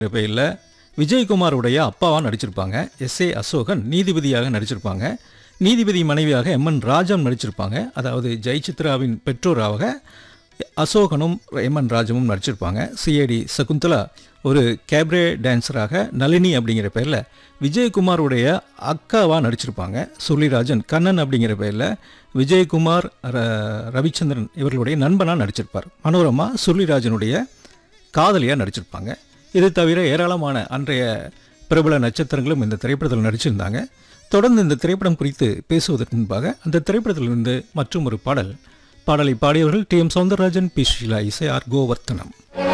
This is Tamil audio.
பேரில் விஜயகுமாருடைய அப்பாவாக நடிச்சிருப்பாங்க எஸ் ஏ அசோகன் நீதிபதியாக நடிச்சிருப்பாங்க நீதிபதி மனைவியாக எம் என் ராஜம் நடிச்சிருப்பாங்க அதாவது ஜெயசித்ராவின் பெற்றோராக அசோகனும் எம் என் ராஜமும் நடிச்சிருப்பாங்க சிஐடி சகுந்தலா ஒரு கேப்ரே டான்ஸராக நளினி அப்படிங்கிற பேரில் விஜயகுமாருடைய அக்காவாக நடிச்சிருப்பாங்க சுருளிராஜன் கண்ணன் அப்படிங்கிற பேரில் விஜயகுமார் ர- ரவிச்சந்திரன் இவர்களுடைய நண்பனாக நடிச்சிருப்பார் மனோரமா சுருளிராஜனுடைய காதலியாக நடிச்சிருப்பாங்க இது தவிர ஏராளமான அன்றைய பிரபல நட்சத்திரங்களும் இந்த திரைப்படத்தில் நடிச்சிருந்தாங்க தொடர்ந்து இந்த திரைப்படம் குறித்து பேசுவதற்கு முன்பாக அந்த திரைப்படத்திலிருந்து மற்றும் ஒரு பாடல் பாடலை பாடியவர்கள் T M Soundararajan P Sheela இசை ஆர் கோவர்த்தனம்